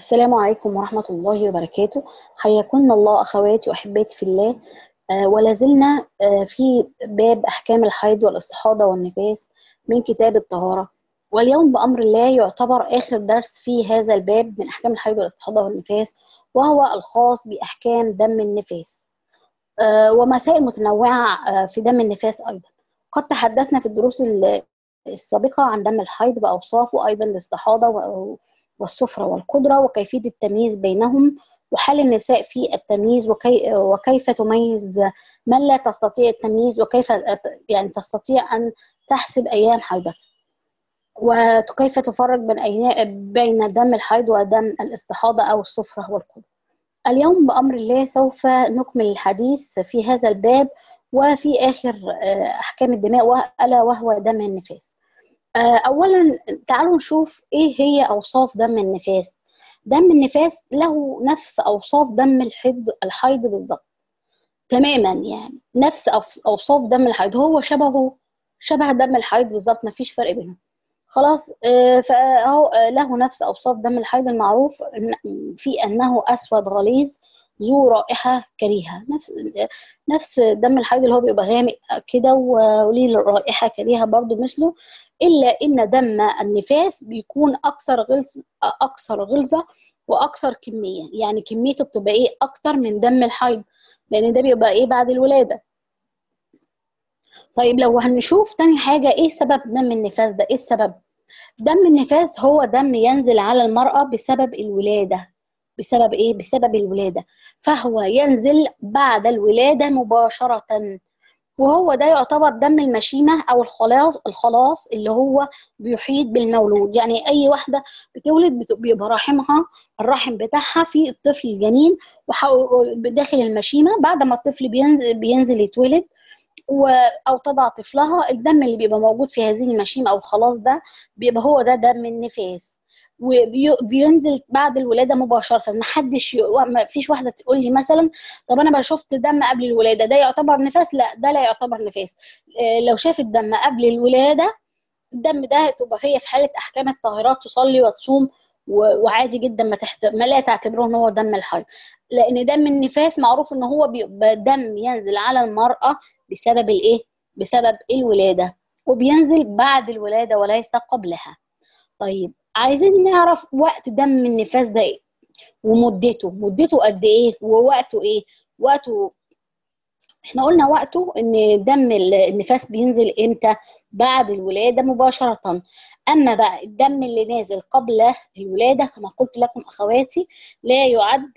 السلام عليكم ورحمة الله وبركاته حياكم الله أخواتي وأحباتي في الله آه ولا زلنا آه في باب أحكام الحيض والاستحاضة والنفاس من كتاب الطهارة واليوم بأمر الله يعتبر آخر درس في هذا الباب من أحكام الحيض والاستحاضة والنفاس وهو الخاص بأحكام دم النفاس آه ومسائل متنوعة في دم النفاس أيضا قد تحدثنا في الدروس السابقة عن دم الحيض بأوصافه وأيضا الاستحاضة والصفرة والقدرة وكيفية التمييز بينهم وحال النساء في التمييز وكي وكيف تميز من لا تستطيع التمييز وكيف يعني تستطيع أن تحسب أيام حيضك وكيف تفرق بين بين دم الحيض ودم الاستحاضة أو الصفرة والقدرة اليوم بأمر الله سوف نكمل الحديث في هذا الباب وفي آخر أحكام الدماء ألا وهو دم النفاس اولا تعالوا نشوف ايه هي اوصاف دم النفاس دم النفاس له نفس اوصاف دم الحيض الحيض بالظبط تماما يعني نفس اوصاف دم الحيض هو شبهه شبه دم الحيض بالظبط مفيش فرق بينهم خلاص فهو له نفس اوصاف دم الحيض المعروف في انه اسود غليظ ذو رائحة كريهة نفس نفس دم الحيض اللي هو بيبقى غامق كده وليه رائحة كريهة برضو مثله إلا إن دم النفاس بيكون أكثر غلظ أكثر غلظة وأكثر كمية يعني كميته بتبقى إيه أكتر من دم الحيض لأن ده بيبقى إيه بعد الولادة طيب لو هنشوف تاني حاجة إيه سبب دم النفاس ده إيه السبب دم النفاس هو دم ينزل على المرأة بسبب الولادة بسبب ايه بسبب الولاده فهو ينزل بعد الولاده مباشره وهو ده يعتبر دم المشيمه او الخلاص الخلاص اللي هو بيحيط بالمولود يعني اي واحده بتولد بيبقى رحمها الرحم بتاعها في الطفل الجنين داخل المشيمه بعد ما الطفل بينزل, بينزل يتولد و... او تضع طفلها الدم اللي بيبقى موجود في هذه المشيمه او الخلاص ده بيبقى هو ده دم النفاس وبينزل بعد الولاده مباشره ما حدش ي... ما فيش واحده تقول لي مثلا طب انا شفت دم قبل الولاده ده يعتبر نفاس لا ده لا يعتبر نفاس لو شافت دم قبل الولاده الدم ده تبقى هي في حاله احكام الطاهرات تصلي وتصوم وعادي جدا ما تحت ما لا تعتبره ان هو دم الحيض لان دم النفاس معروف ان هو بيبقى دم ينزل على المراه بسبب الايه بسبب الولاده وبينزل بعد الولاده وليس قبلها طيب عايزين نعرف وقت دم النفاس ده ايه ومدته مدته قد ايه ووقته ايه وقته احنا قلنا وقته ان دم النفاس بينزل امتى بعد الولاده مباشره اما بقى الدم اللي نازل قبل الولاده كما قلت لكم اخواتي لا يعد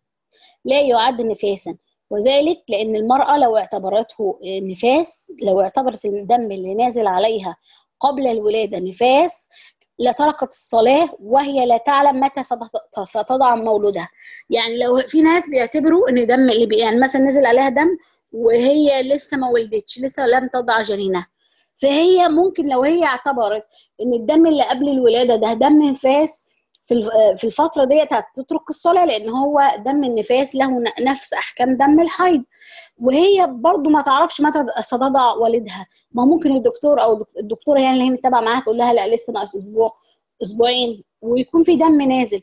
لا يعد نفاسا وذلك لان المراه لو اعتبرته نفاس لو اعتبرت الدم اللي نازل عليها قبل الولاده نفاس لتركت الصلاة وهي لا تعلم متى ستضع مولودها يعني لو في ناس بيعتبروا ان دم اللي بي يعني مثلا نزل عليها دم وهي لسه ما ولدتش لسه لم تضع جنينها فهي ممكن لو هي اعتبرت ان الدم اللي قبل الولادة ده دم نفاس في في الفترة ديت هتترك الصلاة لأن هو دم النفاس له نفس أحكام دم الحيض وهي برضو ما تعرفش متى ستضع والدها ما ممكن الدكتور أو الدكتورة يعني اللي هي متابعة معاها تقول لها لا لسه ناقص أسبوع أسبوعين ويكون في دم نازل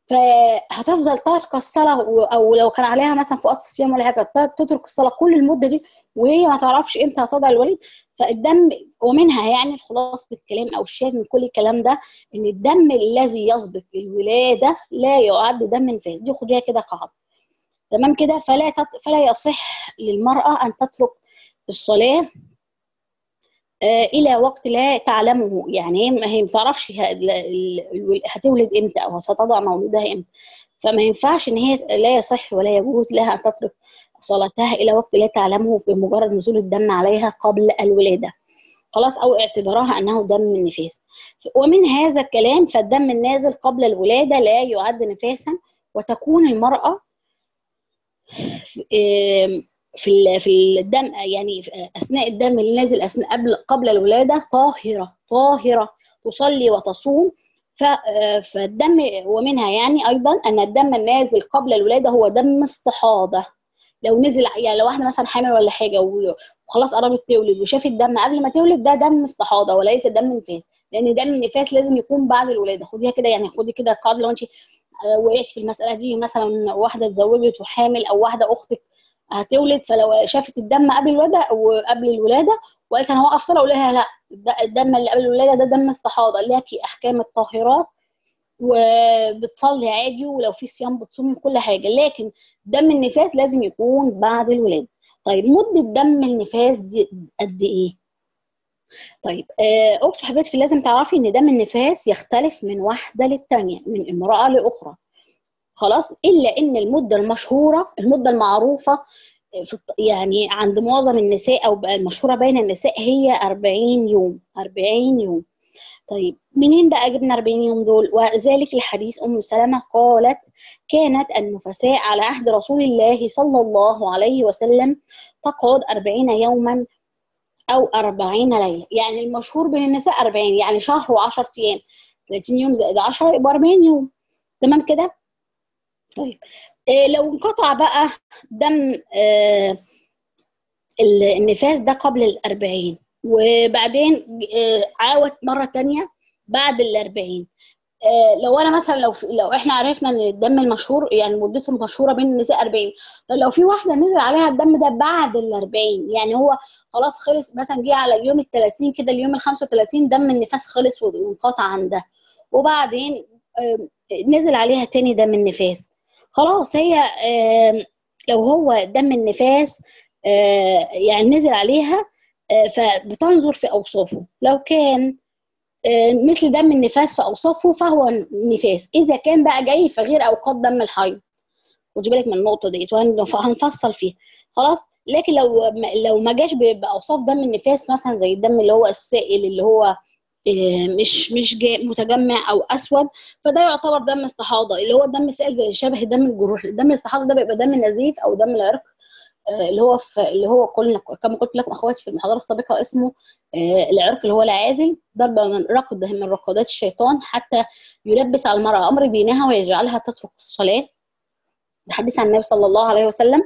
فهتفضل ترك الصلاة أو لو كان عليها مثلا في وقت الصيام ولا حاجة تترك الصلاة كل المدة دي وهي ما تعرفش إمتى هتضع الوليد فالدم ومنها يعني خلاصة الكلام أو الشاهد من كل الكلام ده إن الدم الذي يسبق الولادة لا يعد دم نفاس دي خديها كده قاعدة تمام كده فلا تت... فلا يصح للمرأة أن تترك الصلاة آه الى وقت لا تعلمه يعني هي ما تعرفش هتولد امتى او ستضع مولودها امتى فما ينفعش ان هي لا يصح ولا يجوز لها ان تترك صلاتها الى وقت لا تعلمه بمجرد نزول الدم عليها قبل الولاده خلاص او اعتبارها انه دم النفاس ومن هذا الكلام فالدم النازل قبل الولاده لا يعد نفاسا وتكون المراه في في الدم يعني اثناء الدم اللي نازل اثناء قبل قبل الولاده طاهره طاهره تصلي وتصوم فالدم ومنها يعني ايضا ان الدم النازل قبل الولاده هو دم استحاضه لو نزل يعني لو واحده مثلا حامل ولا حاجه وخلاص قربت تولد وشافت دم قبل ما تولد ده دم استحاضه وليس دم نفاس لان دم النفاس لازم يكون بعد الولاده خديها كده يعني خدي كده القاعده لو انت آه، وقعت في المساله دي مثلا واحده اتزوجت وحامل او واحده اختك هتولد فلو شافت الدم قبل الولاده وقبل الولاده وقالت انا هوقف صلاه اقول لها لا الدم اللي قبل الولاده ده دم استحاضه ليكي احكام الطاهرات وبتصلي عادي ولو في صيام بتصومي كل حاجه لكن دم النفاس لازم يكون بعد الولاده طيب مده دم النفاس دي قد ايه طيب اختي حبيبتي لازم تعرفي ان دم النفاس يختلف من واحده للتانيه من امراه لاخرى خلاص الا ان المده المشهوره المده المعروفه في يعني عند معظم النساء او المشهوره بين النساء هي 40 يوم 40 يوم طيب منين بقى جبنا 40 يوم دول وذلك الحديث ام سلمة قالت كانت النفساء على عهد رسول الله صلى الله عليه وسلم تقعد 40 يوما او 40 ليله يعني المشهور بين النساء 40 يعني شهر و10 ايام 30 يوم زائد 10 يبقى 40 يوم تمام كده طيب إيه لو انقطع بقى دم آه النفاس ده قبل الأربعين وبعدين آه عاود مرة تانية بعد الأربعين آه لو انا مثلا لو لو احنا عرفنا ان الدم المشهور يعني مدته المشهوره بين النساء 40 فلو في واحده نزل عليها الدم ده بعد ال 40 يعني هو خلاص خلص مثلا جه على اليوم ال 30 كده اليوم ال 35 دم النفاس خلص وانقطع عن ده وبعدين نزل عليها تاني دم النفاس خلاص هي لو هو دم النفاس يعني نزل عليها فبتنظر في اوصافه لو كان مثل دم النفاس في اوصافه فهو نفاس اذا كان بقى جاي في غير اوقات دم الحيض خدي بالك من النقطه ديت وهنفصل فيها خلاص لكن لو لو ما جاش باوصاف دم النفاس مثلا زي الدم اللي هو السائل اللي هو مش مش متجمع او اسود فده يعتبر دم استحاضه اللي هو الدم السائل زي شبه دم الجروح دم الاستحاضه ده بيبقى دم نزيف او دم العرق اللي هو في اللي هو قلنا كما قلت لكم اخواتي في المحاضره السابقه اسمه العرق اللي هو العازل ضربه من ركض من ركضات الشيطان حتى يلبس على المراه امر دينها ويجعلها تترك الصلاه ده حديث عن النبي صلى الله عليه وسلم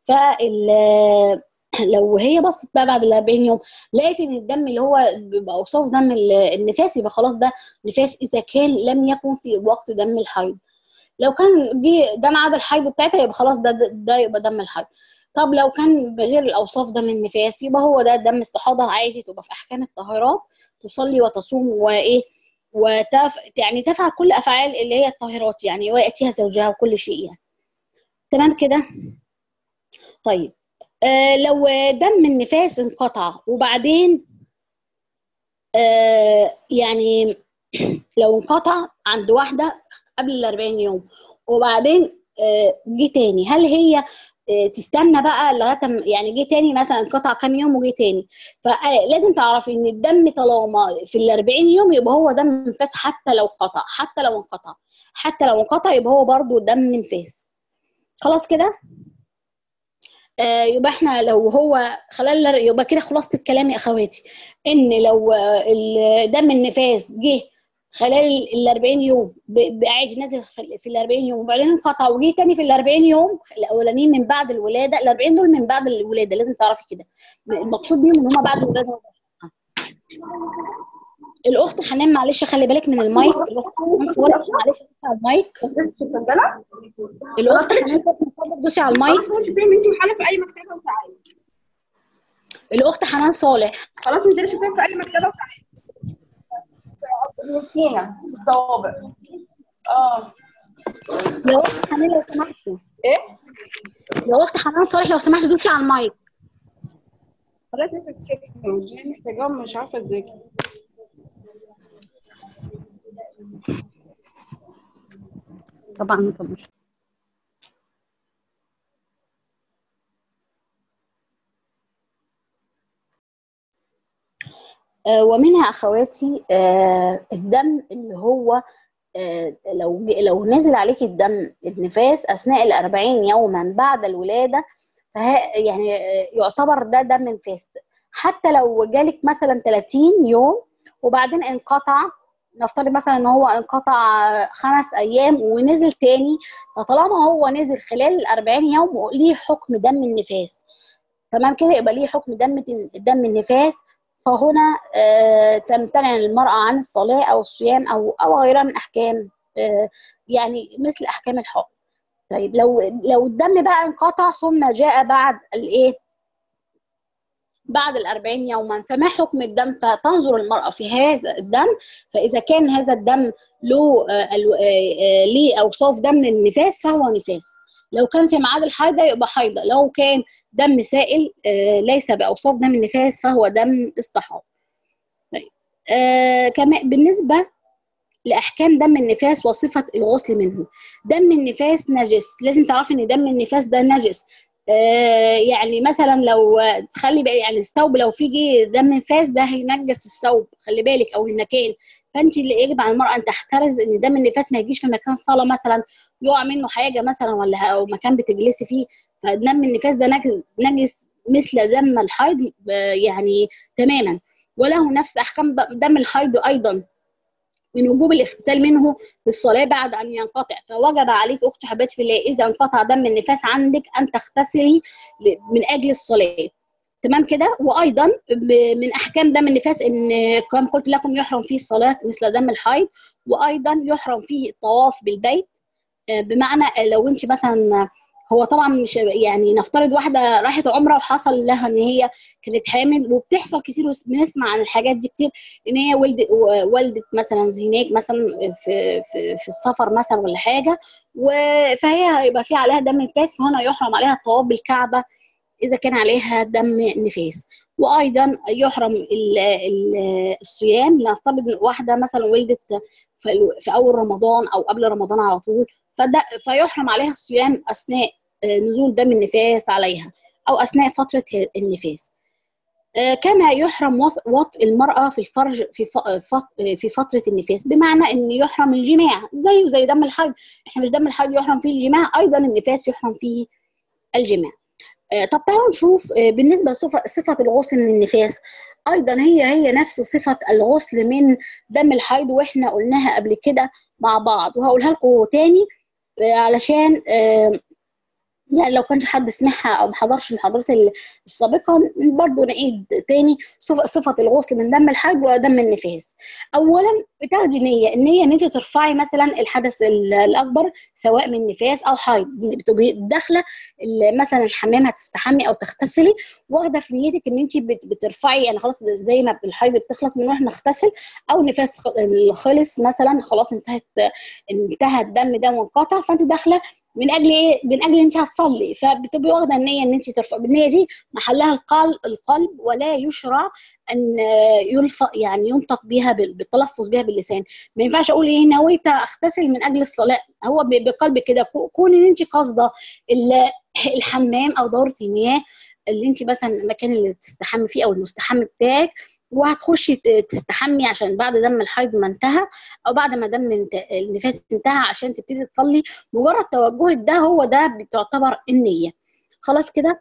فال لو هي بصت بقى بعد ال 40 يوم لقيت ان الدم اللي هو بيبقى اوصاف دم النفاس يبقى خلاص ده نفاس اذا كان لم يكن في وقت دم الحيض لو كان جه ده ميعاد الحيض بتاعتها يبقى خلاص ده ده يبقى دم الحيض طب لو كان بغير الاوصاف دم النفاس يبقى هو ده دم استحاضه عادي تبقى في احكام الطاهرات تصلي وتصوم وايه وتف يعني تفعل كل افعال اللي هي الطاهرات يعني وياتيها زوجها وكل شيء يعني تمام كده طيب آه لو دم النفاس انقطع وبعدين آه يعني لو انقطع عند واحدة قبل ال 40 يوم وبعدين آه جه تاني هل هي تستنى بقى لغايه يعني جه تاني مثلا انقطع كام يوم وجه تاني فلازم تعرفي ان الدم طالما في ال 40 يوم يبقى هو دم نفاس حتى لو قطع حتى لو انقطع حتى لو انقطع يبقى هو برضو دم نفاس خلاص كده آه يبقى احنا لو هو خلال يبقى كده خلاصه الكلام يا اخواتي ان لو دم النفاس جه خلال ال 40 يوم عادي نازل في ال 40 يوم وبعدين انقطع وجه تاني في ال 40 يوم الاولانيين من بعد الولاده ال 40 دول من بعد الولاده لازم تعرفي كده المقصود بيهم ان هم بعد الولاده الاخت حنان معلش خلي بالك من المايك الاخت حنان صورك معلش دوسي على المايك الاخت حنان صورك دوسي على المايك خلاص فين انت وحاله في اي مكتبه وتعالي الاخت حنان صالح خلاص انزلي شوفيهم في اي مكتبه وتعالي نسينا الضوابط اه يا اخت حنان لو سمحتي ايه يا اخت حنان صالح لو سمحتي دوسي على المايك خلاص نفسك تسكتي مش محتاجاهم مش عارفه تذاكري طبعا طبعا آه ومنها اخواتي آه الدم اللي هو آه لو لو نزل عليك الدم النفاس اثناء ال 40 يوما بعد الولاده فه يعني يعتبر ده دم نفاس حتى لو جالك مثلا 30 يوم وبعدين انقطع نفترض مثلا ان هو انقطع خمس ايام ونزل تاني فطالما هو نزل خلال ال 40 يوم ليه حكم دم النفاس تمام كده يبقى ليه حكم دم دم النفاس فهنا آه تمتنع المرأة عن الصلاة أو الصيام أو أو غيرها من أحكام آه، يعني مثل احكام الحائض طيب لو لو الدم بقى انقطع ثم جاء بعد الايه بعد الأربعين يوما فما حكم الدم فتنظر المرأة في هذا الدم فإذا كان هذا الدم له آه، الو- آه، آه، ليه أوصاف دم النفاس فهو نفاس لو كان في ميعاد الحيضة يبقى حيضة لو كان دم سائل آه، ليس بأوصاف دم النفاس فهو دم استحاضة طيب آه كمان بالنسبة لأحكام دم النفاس وصفة الغسل منه دم النفاس نجس لازم تعرفي إن دم النفاس ده نجس آه يعني مثلا لو تخلي بقى يعني الثوب لو فيه دم نفاس ده هينجس الثوب خلي بالك أو المكان فانت اللي يجب على المرأة ان تحترز ان دم النفاس ما يجيش في مكان صلاة مثلا يقع منه حاجة مثلا ولا او مكان بتجلسي فيه فدم النفاس ده نجس, نجس مثل دم الحيض آه، يعني تماما وله نفس احكام دم الحيض ايضا من وجوب الاغتسال منه للصلاه بعد ان ينقطع فوجب عليك اختي حبيبتي في الله اذا انقطع دم النفاس عندك ان تغتسلي ل- من اجل الصلاه تمام كده وايضا ب- من احكام دم النفاس ان كما قلت لكم يحرم فيه الصلاه مثل دم الحيض وايضا يحرم فيه الطواف بالبيت آه، بمعنى لو انت مثلا هو طبعا مش يعني نفترض واحده راحت عمره وحصل لها ان هي كانت حامل وبتحصل كتير بنسمع عن الحاجات دي كتير ان هي ولدت ولدت مثلا هناك مثلا في في في السفر مثلا ولا حاجه و- فهي هيبقى في عليها دم نفاس فهنا يحرم عليها الطواف بالكعبه اذا كان عليها دم نفاس وايضا يحرم ال- ال- الصيام نفترض واحده مثلا ولدت في ال- في اول رمضان او قبل رمضان على طول فده فيحرم عليها الصيام اثناء آه، نزول دم النفاس عليها او اثناء فتره النفاس آه، كما يحرم وط- وطء المرأة في الفرج في ف- فط- في فترة النفاس بمعنى ان يحرم الجماع زيه زي دم الحيض احنا مش دم الحيض يحرم فيه الجماع ايضا النفاس يحرم فيه الجماع آه، طب تعالوا نشوف آه، بالنسبة لصفة صفة الغسل من النفاس أيضا هي هي نفس صفة الغسل من دم الحيض وإحنا قلناها قبل كده مع بعض وهقولها لكم تاني آه، علشان آه، يعني لو كانش حد سمعها او ما حضرش المحاضرات ال- السابقه برضو نعيد تاني صف- صفه الغسل من دم الحيض ودم النفاس اولا بتاخدي نيه النيه ان انت ترفعي مثلا الحدث ال- الاكبر سواء من نفاس او حيض بتبقي داخله ال- مثلا الحمام هتستحمي او تغتسلي واخده في نيتك ان انت بت- بترفعي يعني خلاص زي ما الحيض بتخلص بنروح نغتسل او نفاس خ- خلص مثلا خلاص انتهت انتهى الدم ده وانقطع فانت داخله من اجل ايه؟ من اجل ان انت هتصلي فبتبقي واخده النيه ان انت ترفع بالنيه دي محلها القلب القلب ولا يشرع ان يلف يعني ينطق بها بال- بالتلفظ بها باللسان ما ينفعش اقول ايه نويت اغتسل من اجل الصلاه هو ب- بقلب كده كو- كون ان انت قاصده ال- الحمام او دوره المياه اللي انت مثلا المكان اللي تستحمي فيه او المستحمي بتاعك وهتخشي ت- تستحمي عشان بعد دم الحيض ما انتهى او بعد ما دم انت- النفاس انتهى عشان تبتدي تصلي مجرد توجهك ده هو ده بتعتبر النية خلاص كده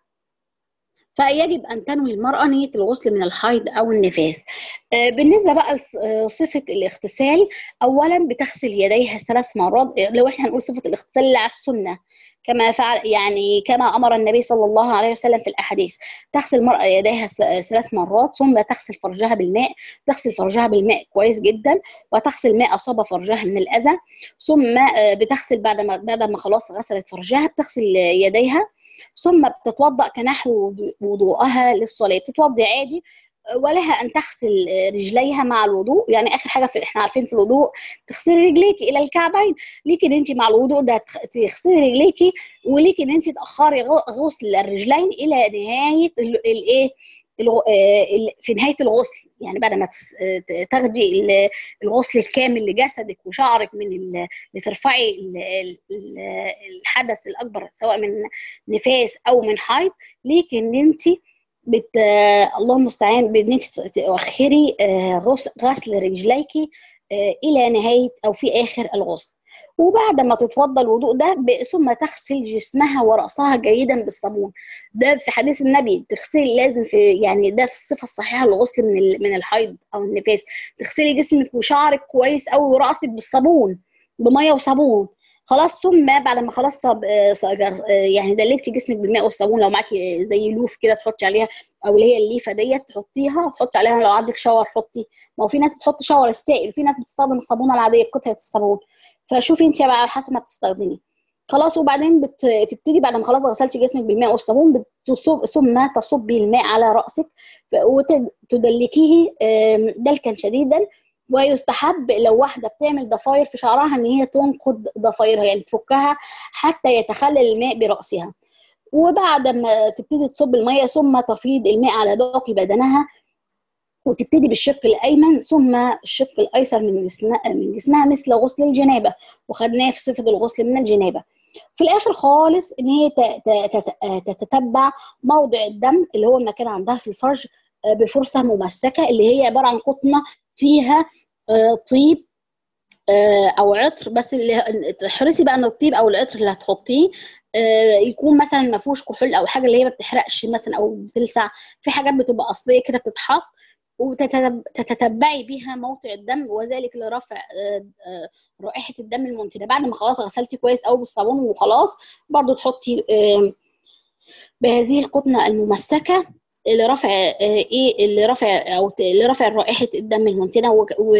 فيجب أن تنوي المرأة نية الغسل من الحيض أو النفاس آه، بالنسبة بقى لصفة الاغتسال أولا بتغسل يديها ثلاث مرات آه، لو احنا هنقول صفة الاغتسال اللي على السنة كما فعل يعني كما أمر النبي صلى الله عليه وسلم في الأحاديث تغسل المرأة يديها س- ثلاث مرات ثم تغسل فرجها بالماء تغسل فرجها بالماء كويس جدا وتغسل ما أصاب فرجها من الأذى ثم آه، بتغسل بعد ما بعد ما خلاص غسلت فرجها بتغسل يديها ثم بتتوضأ كنحو وضوءها للصلاة تتوضي عادي ولها ان تغسل رجليها مع الوضوء يعني اخر حاجه في احنا عارفين في الوضوء تغسلي رجليك الى الكعبين ليك ان انت مع الوضوء ده تخ- تغسلي رجليكي وليك ان انت تاخري غ- غسل الرجلين الى نهايه ال- الايه الغ- آه، ال- في نهايه الغسل يعني بعد ما تس- آه، ت- تاخدي ال- الغسل الكامل لجسدك وشعرك من ال- لترفعي ال- ال- ال- الحدث الاكبر سواء من نفاس او من حيض ليك ان انت بت آه، الله المستعان بان انت تؤخري آه، غس- غسل رجليكي آه، الى نهايه او في اخر الغسل وبعد ما تتوضا الوضوء ده ب- ثم تغسل جسمها وراسها جيدا بالصابون ده في حديث النبي تغسلي لازم في يعني ده في الصفه الصحيحه للغسل من ال- من الحيض او النفاس تغسلي جسمك وشعرك كويس قوي وراسك بالصابون بميه وصابون خلاص ثم بعد ما خلاص صب... آه، ص- آه، يعني دلكتي جسمك بالماء والصابون لو معاكي زي لوف كده تحطي عليها او اللي هي الليفه ديت تحطيها وتحطي عليها لو عندك شاور حطي ما هو في ناس بتحط شاور السائل وفي ناس بتستخدم الصابونه العاديه بقطعه الصابون فشوفي انت بقى على حسب ما بتستخدمي خلاص وبعدين بتبتدي بعد ما خلاص غسلتي جسمك بالماء والصابون بتصب ثم تصبي الماء على راسك وتدلكيه دلكا شديدا ويستحب لو واحده بتعمل ضفاير في شعرها ان هي تنقض ضفايرها يعني تفكها حتى يتخلل الماء براسها وبعد ما تبتدي تصب الميه ثم تفيض الماء على باقي بدنها وتبتدي بالشق الايمن ثم الشق الايسر من جسمها من جسمها مثل غسل الجنابه وخدناه في صفه الغسل من الجنابه في الاخر خالص ان هي تتتبع موضع الدم اللي هو المكان عندها في الفرج بفرصه ممسكه اللي هي عباره عن قطنه فيها طيب او عطر بس اللي تحرصي بقى ان الطيب او العطر اللي هتحطيه يكون مثلا ما فيهوش كحول او حاجه اللي هي ما بتحرقش مثلا او بتلسع في حاجات بتبقى اصليه كده بتتحط وتتتبعي بيها موقع الدم وذلك لرفع رائحه الدم المنتنه بعد ما خلاص غسلتي كويس قوي بالصابون وخلاص برضو تحطي بهذه القطنه الممسكه لرفع ايه لرفع او لرفع رائحه الدم المنتنه و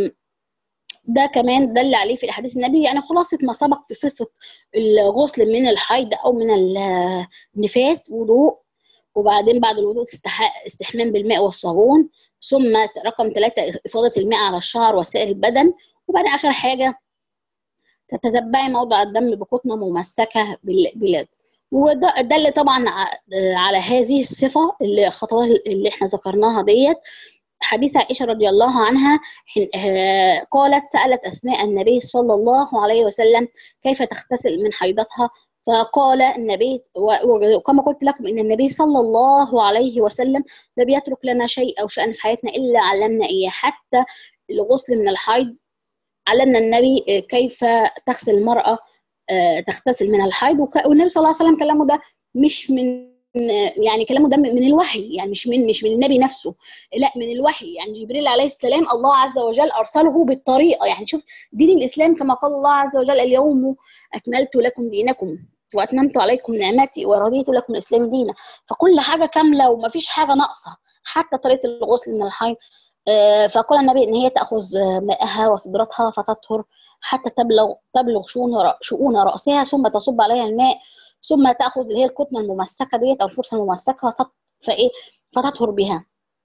ده كمان دل عليه في احاديث النبي يعني خلاصه ما سبق في صفه الغسل من الحيض او من النفاس وضوء وبعدين بعد الوضوء استحمام بالماء والصابون ثم رقم ثلاثة إفاضة الماء على الشعر وسائر البدن وبعدين آخر حاجة تتتبعي موضع الدم بقطنة ممسكة باليد وده دل طبعا على هذه الصفة اللي الخطوات اللي احنا ذكرناها ديت حديث عائشة رضي الله عنها قالت سألت أثناء النبي صلى الله عليه وسلم كيف تغتسل من حيضتها فقال النبي وكما قلت لكم ان النبي صلى الله عليه وسلم لم يترك لنا شيء او شأن في حياتنا الا علمنا اياه حتى الغسل من الحيض علمنا النبي كيف تغسل المراه تغتسل من الحيض والنبي صلى الله عليه وسلم كلامه ده مش من يعني كلامه ده من الوحي يعني مش من مش من النبي نفسه لا من الوحي يعني جبريل عليه السلام الله عز وجل ارسله بالطريقه يعني شوف دين الاسلام كما قال الله عز وجل اليوم اكملت لكم دينكم واتممت عليكم نعمتي ورضيت لكم الاسلام دينا فكل حاجه كامله ومفيش حاجه ناقصه حتى طريقه الغسل من الحيض فقال النبي ان هي تاخذ ماءها وصدرتها فتطهر حتى تبلغ تبلغ شؤون شؤون راسها ثم تصب عليها الماء ثم تاخذ اللي هي القطنه الممسكه ديت او الفرصه الممسكه فايه فتطهر بها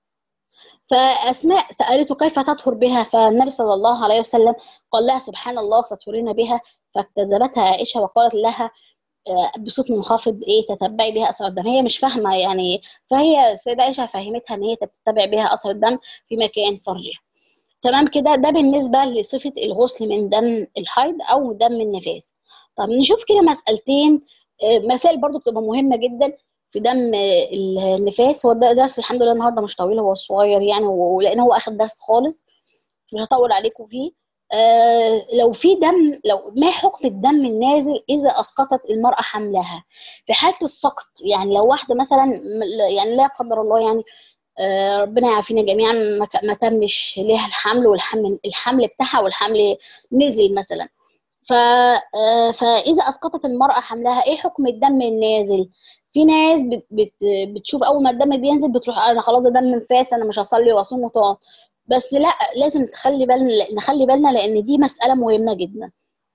فاسماء سالته كيف تطهر بها فالنبي صلى الله عليه وسلم قال لها سبحان الله تطهرين بها فاكتذبتها عائشه وقالت لها بصوت منخفض ايه تتبعي بها اثر الدم هي مش فاهمه يعني فهي السيده عائشه فهمتها ان هي تتبع بها اثر الدم في مكان فرجها تمام كده ده بالنسبه لصفه الغسل من دم الحيض او دم النفاس طب نشوف كده مسالتين مسائل برضو بتبقى مهمه جدا في دم النفاس هو ده درس الحمد لله النهارده مش طويل هو صغير يعني ولان هو اخر درس خالص مش هطول عليكم فيه آه لو في دم لو ما حكم الدم النازل اذا اسقطت المراه حملها في حاله السقط يعني لو واحده مثلا يعني لا قدر الله يعني آه ربنا يعافينا جميعا ما تمش ليها الحمل والحمل الحمل بتاعها والحمل نزل مثلا ف آه فاذا اسقطت المراه حملها ايه حكم الدم النازل في ناس بت بت بتشوف اول ما الدم بينزل بتروح انا خلاص ده دم نفاس انا مش هصلي واصوم وطاعه بس لا لازم تخلي بالنا نخلي بالنا لان دي مساله مهمه جدا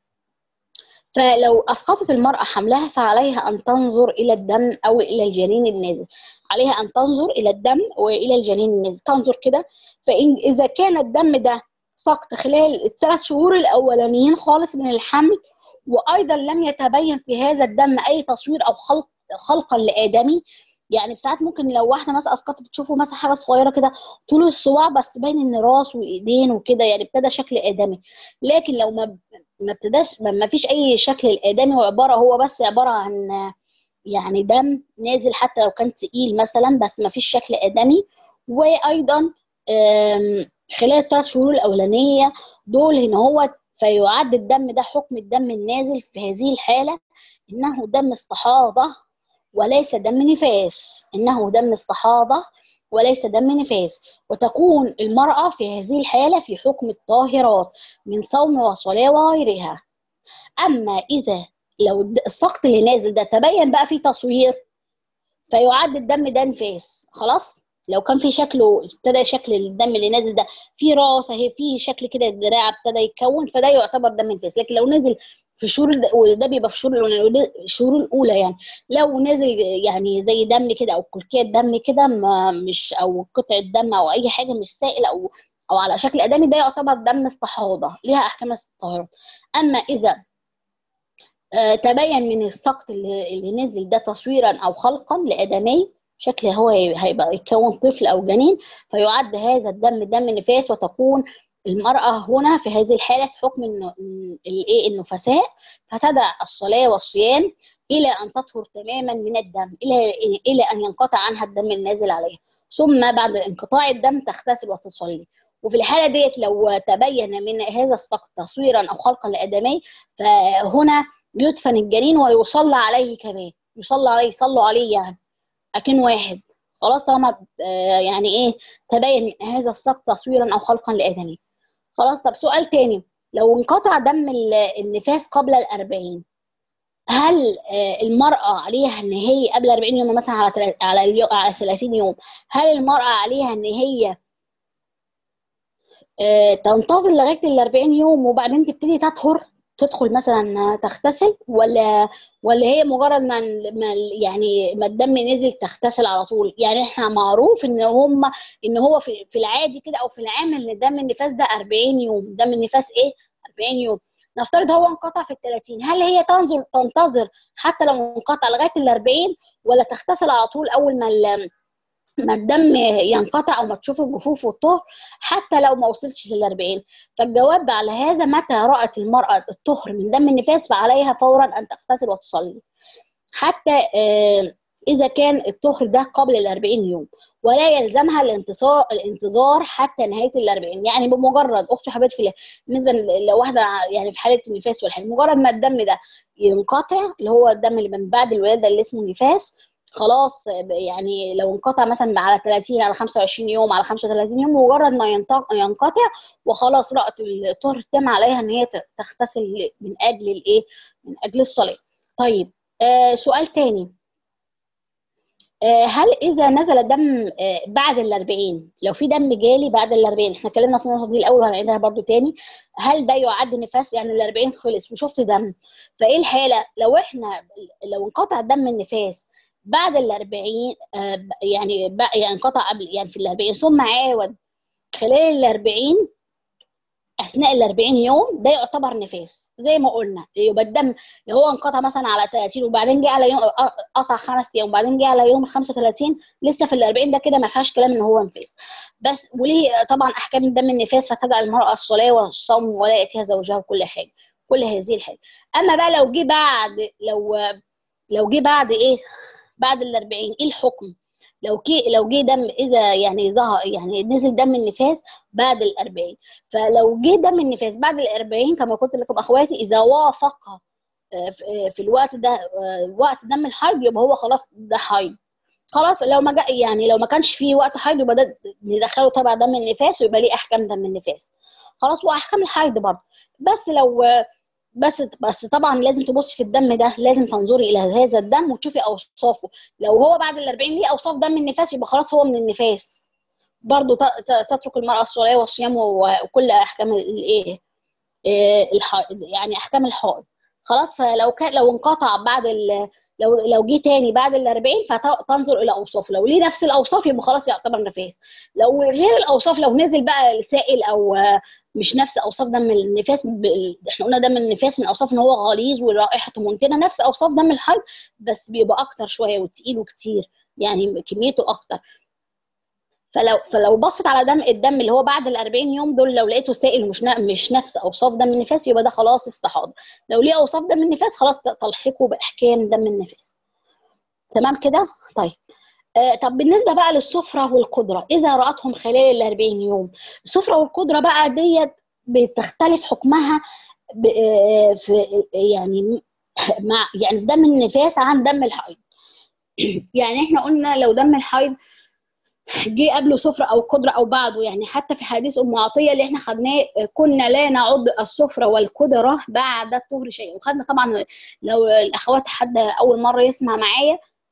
فلو اسقطت المراه حملها فعليها ان تنظر الى الدم او الى الجنين النازل عليها ان تنظر الى الدم والى الجنين النازل تنظر كده فان اذا كان الدم ده سقط خلال الثلاث شهور الاولانيين خالص من الحمل وايضا لم يتبين في هذا الدم اي تصوير او خلق خلقا لادمي يعني ساعات ممكن لو واحده مثلا اسقطت بتشوفوا مثلا حاجه صغيره كده طول الصباع بس باين ان راس وايدين وكده يعني ابتدى شكل ادمي لكن لو ما ما ابتداش ما فيش اي شكل الادمي وعباره هو بس عباره عن يعني دم نازل حتى لو كان تقيل مثلا بس ما فيش شكل ادمي وايضا خلال الثلاث شهور الاولانيه دول ان هو فيعد الدم ده حكم الدم النازل في هذه الحاله انه دم استحاضه وليس دم نفاس انه دم استحاضه وليس دم نفاس وتكون المراه في هذه الحاله في حكم الطاهرات من صوم وصلاه وغيرها اما اذا لو السقط اللي نازل ده تبين بقى فيه تصوير فيعد الدم ده نفاس خلاص لو كان في شكله ابتدى شكل الدم اللي نازل ده في راس اهي في شكل كده الدراع ابتدى يتكون فده يعتبر دم نفاس لكن لو نزل في الشهور وده بيبقى في الشهور الشهور الاولى يعني لو نزل يعني زي دم كده او كلكيه دم كده مش او قطعه دم او اي حاجه مش سائل او او على شكل ادمي ده يعتبر دم استحاضه ليها احكام الطهاره اما اذا آه تبين من السقط اللي, اللي نزل ده تصويرا او خلقا لادمي شكل هو هيبقى يتكون طفل او جنين فيعد هذا الدم دم نفاس وتكون المرأة هنا في هذه الحالة في حكم الايه النفساء فتدع الصلاة والصيام إلى أن تطهر تماما من الدم إلى إلى أن ينقطع عنها الدم النازل عليها ثم بعد انقطاع الدم تغتسل وتصلي وفي الحالة ديت لو تبين من هذا السقط تصويرا أو خلقا لآدمي فهنا يدفن الجنين ويصلى عليه كمان يصلى عليه يصلوا عليه يعني أكن واحد خلاص طالما يعني ايه تبين هذا السقط تصويرا او خلقا لادمي خلاص طب سؤال تاني لو انقطع دم النفاس قبل الأربعين هل المرأة عليها ان هي قبل 40 يوم مثلا على على على 30 يوم هل المرأة عليها ان هي تنتظر لغاية ال 40 يوم وبعدين تبتدي تطهر تدخل مثلا تغتسل ولا ولا هي مجرد ما ما يعني ما الدم نزل تغتسل على طول يعني احنا معروف ان هم ان هو في, في العادي كده او في العام ان دم النفاس ده 40 يوم دم النفاس ايه 40 يوم نفترض هو انقطع في ال 30 هل هي تنظر تنتظر حتى لو انقطع لغايه ال 40 ولا تغتسل على طول اول ما ما الدم ينقطع او ما تشوف الجفوف والطهر حتى لو ما وصلش لل 40 فالجواب على هذا متى رأت المرأة الطهر من دم النفاس فعليها فورا ان تغتسل وتصلي حتى اذا كان الطهر ده قبل ال 40 يوم ولا يلزمها الانتصار الانتظار حتى نهايه ال 40 يعني بمجرد اختي حبيبتي في الله بالنسبه لواحده يعني في حاله النفاس والحمل مجرد ما الدم ده ينقطع اللي هو الدم اللي من بعد الولاده اللي اسمه نفاس خلاص يعني لو انقطع مثلا على 30 على 25 يوم على 35 يوم مجرد ما ينقطع وخلاص رأت الطهر تم عليها ان هي تغتسل من اجل الايه؟ من اجل الصلاه. طيب آه سؤال تاني آه هل اذا نزل الدم آه بعد ال 40 لو في دم جالي بعد ال 40 احنا اتكلمنا في النقطه دي الاول وهنعيدها برده تاني هل ده يعد نفاس يعني ال 40 خلص وشفت دم فايه الحاله لو احنا لو انقطع دم النفاس بعد ال 40 آه يعني يعني انقطع قبل يعني في ال 40 ثم عاود خلال ال 40 اثناء ال 40 يوم ده يعتبر نفاس زي ما قلنا يبقى الدم اللي هو انقطع مثلا على 30 وبعدين جه على يوم قطع خمس ايام وبعدين جه على يوم 35 لسه في ال 40 ده كده ما فيهاش كلام ان هو نفاس بس وليه طبعا احكام الدم النفاس فتدع المراه الصلاه والصوم ولا ياتيها زوجها وكل حاجه كل هذه الحاجه اما بقى لو جه بعد لو لو جه بعد ايه بعد ال 40 ايه الحكم؟ لو كي لو جه دم اذا يعني ظهر يعني نزل دم النفاس بعد ال 40 فلو جه دم النفاس بعد ال 40 كما قلت لكم اخواتي اذا وافق في الوقت ده وقت دم الحيض يبقى هو خلاص ده حيض خلاص لو ما جاء يعني لو ما كانش فيه وقت حيض يبقى ده ندخله تبع دم النفاس ويبقى ليه احكام دم النفاس خلاص واحكام الحيض برضه بس لو بس بس طبعا لازم تبصي في الدم ده لازم تنظري الى هذا الدم وتشوفي اوصافه لو هو بعد ال 40 ليه اوصاف دم النفاس يبقى خلاص هو من النفاس برضو تترك المراه الصلاه والصيام وكل احكام الايه الحائض يعني احكام الحائض خلاص فلو كان لو انقطع بعد ال لو لو جه تاني بعد ال 40 فتنظر الى اوصافه لو ليه نفس الاوصاف يبقى خلاص يعتبر نفاس لو غير الاوصاف لو نزل بقى سائل او مش نفس اوصاف دم النفاس ب... احنا قلنا دم النفاس من اوصاف ان هو غليظ ورائحته منتنه نفس اوصاف دم الحيض بس بيبقى اكتر شويه وتقيل وكتير يعني كميته اكتر فلو فلو بصت على دم الدم اللي هو بعد ال 40 يوم دول لو لقيته سائل مش مش نفس اوصاف دم النفاس يبقى ده خلاص استحاضه لو ليه اوصاف دم النفاس خلاص تلحقه باحكام دم النفاس تمام كده طيب آه طب بالنسبه بقى للسفره والقدره اذا راتهم خلال ال 40 يوم السفره والقدره بقى ديت بتختلف حكمها آه في يعني مع يعني دم النفاس عن دم الحيض يعني احنا قلنا لو دم الحيض جه قبله سفرة أو قدرة أو بعده يعني حتى في حديث أم عطية اللي احنا خدناه كنا لا نعد السفرة والقدرة بعد الطهر شيء وخدنا طبعا لو الأخوات حد أول مرة يسمع معايا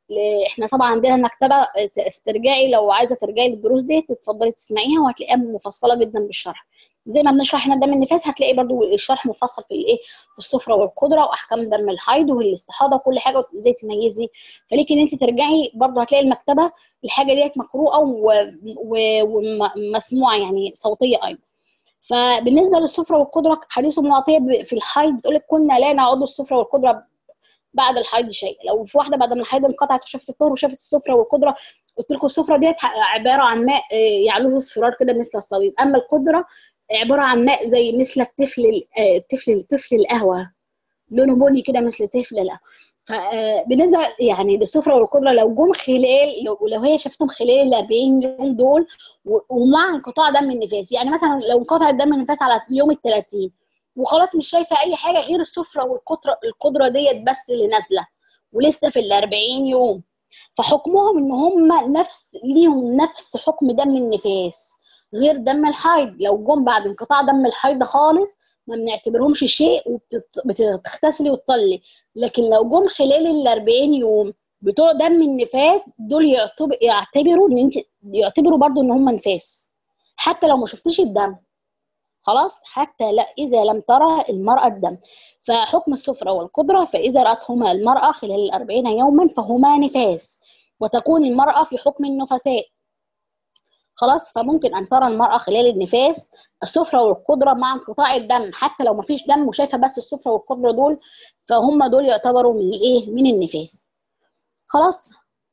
ل- احنا طبعا عندنا مكتبه ت- ترجعي لو عايزه ترجعي للدروس دي تتفضلي تسمعيها وهتلاقيها مفصله جدا بالشرح زي ما بنشرح هنا دم النفاس هتلاقي برضو الشرح مفصل في الايه في السفره والقدره واحكام دم الحيض والاستحاضه وكل حاجه ازاي تميزي فليكي ان انت ترجعي برضو هتلاقي المكتبه الحاجه ديت مقروءه و- و- ومسموعه يعني صوتيه ايضا فبالنسبه للسفره والقدره حديث معطيه ب- في الحيض بتقول لك كنا لا نعد السفره والقدره بعد الحيض شيء لو في واحده بعد ما الحيض انقطعت وشافت الطهر وشافت السفره والقدره قلت لكم السفره ديت عباره عن ماء آه، يعلوه اصفرار كده مثل الصليد اما القدره عباره عن ماء زي مثل الطفل ال- آه، الطفل طفل القهوه لونه بني كده مثل طفل القهوه فبالنسبه يعني للسفره والقدره لو جم خلال لو, لو هي شافتهم خلال ال 40 يوم دول و- ومع انقطاع دم النفاس يعني مثلا لو انقطع دم النفاس على اليوم ال 30 وخلاص مش شايفه اي حاجه غير السفره والقدره القدره ديت بس اللي نازله ولسه في ال 40 يوم فحكمهم ان هم نفس ليهم نفس حكم دم النفاس غير دم الحيض لو جم بعد انقطاع دم الحيض خالص ما بنعتبرهمش شيء وبتغتسلي وتصلي لكن لو جم خلال ال 40 يوم بتوع دم النفاس دول يعتبر يعتبروا ان انت يعتبروا برضو ان هم نفاس حتى لو ما شفتيش الدم خلاص حتى لا اذا لم ترى المراه الدم فحكم السفره والقدره فاذا راتهما المراه خلال الأربعين يوما فهما نفاس وتكون المراه في حكم النفساء خلاص فممكن ان ترى المراه خلال النفاس السفره والقدره مع انقطاع الدم حتى لو ما فيش دم وشايفه بس السفره والقدره دول فهم دول يعتبروا من الايه من النفاس خلاص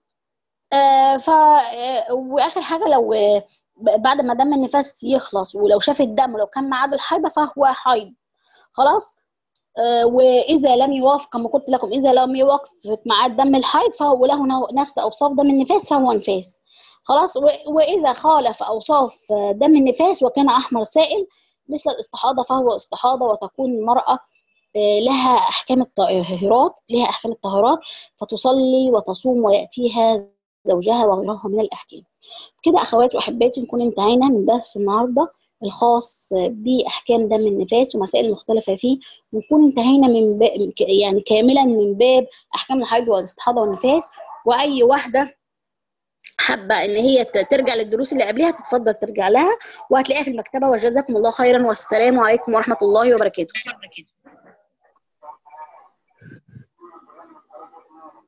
آه ف آه، واخر حاجه لو آه، بعد ما دم النفاس يخلص ولو شاف الدم ولو كان ميعاد الحيضه فهو حيض خلاص آه، واذا لم يوافق كما قلت لكم اذا لم يوافق ميعاد دم الحيض فهو له نو- نفس اوصاف دم النفاس فهو نفاس خلاص و- واذا خالف اوصاف آه، دم النفاس وكان احمر سائل مثل الاستحاضه فهو استحاضه وتكون المراه آه، لها احكام الطاهرات لها احكام الطاهرات فتصلي وتصوم وياتيها زوجها وغيرها من الاحكام كده اخواتي واحباتي نكون انتهينا من درس النهارده الخاص باحكام دم النفاس ومسائل المختلفه فيه ونكون انتهينا من باب يعني كاملا من باب احكام الحيض والاستحاضه والنفاس واي واحده حابه ان هي ت- ترجع للدروس اللي قبلها تتفضل ترجع لها وهتلاقيها في المكتبه وجزاكم الله خيرا والسلام عليكم ورحمه الله وبركاته